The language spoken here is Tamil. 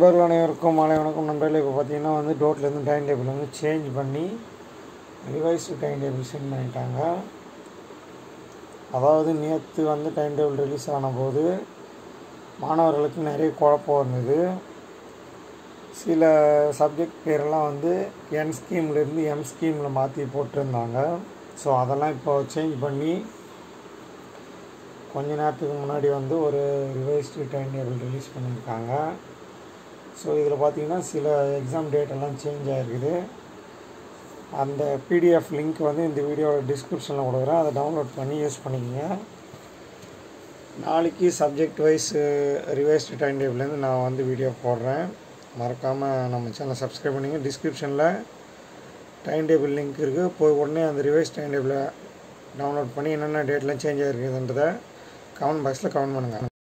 நண்பர்கள் அனைவருக்கும் மாலை வணக்கம் நண்பர்களே இப்போ பார்த்தீங்கன்னா வந்து டோட்லேருந்து டைம் டேபிள் வந்து சேஞ்ச் பண்ணி ரிவைஸ்டு டைம் டேபிள் சென்ட் பண்ணிட்டாங்க அதாவது நேற்று வந்து டைம் டேபிள் ரிலீஸ் ஆன போது மாணவர்களுக்கு நிறைய குழப்பம் இருந்தது சில சப்ஜெக்ட் பேரெல்லாம் வந்து என் ஸ்கீம்லேருந்து எம் ஸ்கீமில் மாற்றி போட்டிருந்தாங்க ஸோ அதெல்லாம் இப்போ சேஞ்ச் பண்ணி கொஞ்ச நேரத்துக்கு முன்னாடி வந்து ஒரு ரிவைஸ்டு டைம் டேபிள் ரிலீஸ் பண்ணியிருக்காங்க ஸோ இதில் பார்த்தீங்கன்னா சில எக்ஸாம் டேட் எல்லாம் சேஞ்ச் ஆகிருக்குது அந்த பிடிஎஃப் லிங்க் வந்து இந்த வீடியோட டிஸ்கிரிப்ஷனில் கொடுக்குறேன் அதை டவுன்லோட் பண்ணி யூஸ் பண்ணிக்கோங்க நாளைக்கு சப்ஜெக்ட் வைஸ் ரிவைஸ்டு டைம் டேபிள்லேருந்து நான் வந்து வீடியோ போடுறேன் மறக்காமல் நம்ம சேனலை சப்ஸ்கிரைப் பண்ணிங்க டிஸ்கிரிப்ஷனில் டைம் டேபிள் லிங்க் இருக்குது போய் உடனே அந்த ரிவைஸ் டைம் டேபிளை டவுன்லோட் பண்ணி என்னென்ன டேட்லாம் சேஞ்ச் ஆகிருக்குதுன்றதை கமெண்ட் பாக்ஸில் கமெண்ட் பண்ணுங்கள்